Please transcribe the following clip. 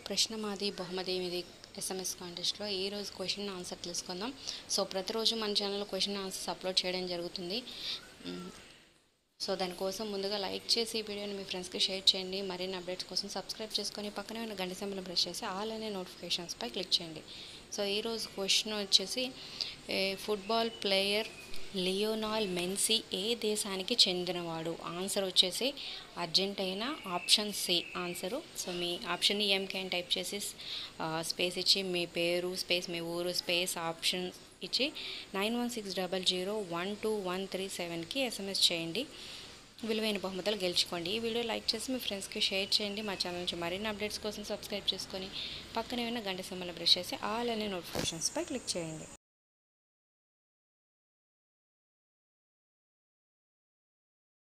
ప్రశ్న మాది బహుమతి మీది ఎస్ఎంఎస్ కాంటెస్ట్లో ఈ రోజు క్వశ్చన్ ఆన్సర్ తెలుసుకుందాం సో ప్రతిరోజు మన ఛానల్లో క్వశ్చన్ ఆన్సర్స్ అప్లోడ్ చేయడం జరుగుతుంది మ్, సో దానికోసం ముందుగా లైక్ చేసి ఈ వీడియోని మీ ఫ్రెండ్స్కి షేర్ చేయండి మరిన్ని అప్డేట్స్ కోసం సబ్స్క్రైబ్ చేసుకొని పక్కనే ఉన్న గంట సింబల్ ప్రెస్ చేసి ఆల్ అనే నోటిఫికేషన్స్పై క్లిక్ చేయండి సో ఈరోజు క్వశ్చన్ వచ్చేసి ఏ, ఫుట్బాల్ ప్లేయర్ లియోనాల్ మెన్సీ ఏ దేశానికి చెందినవాడు ఆన్సర్ వచ్చేసి Argentina option C answer so మీ ఆప్షన్ ఎంకే అని టైప్ చేసి ఆ, స్పేస్ ఇచ్చి మీ పేరు స్పేస్ మీ ఊరు స్పేస్ ఆప్షన్ ఇచ్చి nine one six double zero one two one three సెవెన్కి ఎస్ఎంఎస్ చేయండి విలువైన బహుమతులు గెలుచుకోండి ఈ వీడియో లైక్ చేసి మీ ఫ్రెండ్స్కి షేర్ చేయండి మా ఛానల్ నుంచి మరిన్ని అప్డేట్స్ కోసం సబ్స్క్రైబ్ చేసుకొని పక్కనే ఉన్న గంట సింబల్ ప్రెస్ చేసి ఆల్ అనే నోటిఫికేషన్స్పై క్లిక్ చేయండి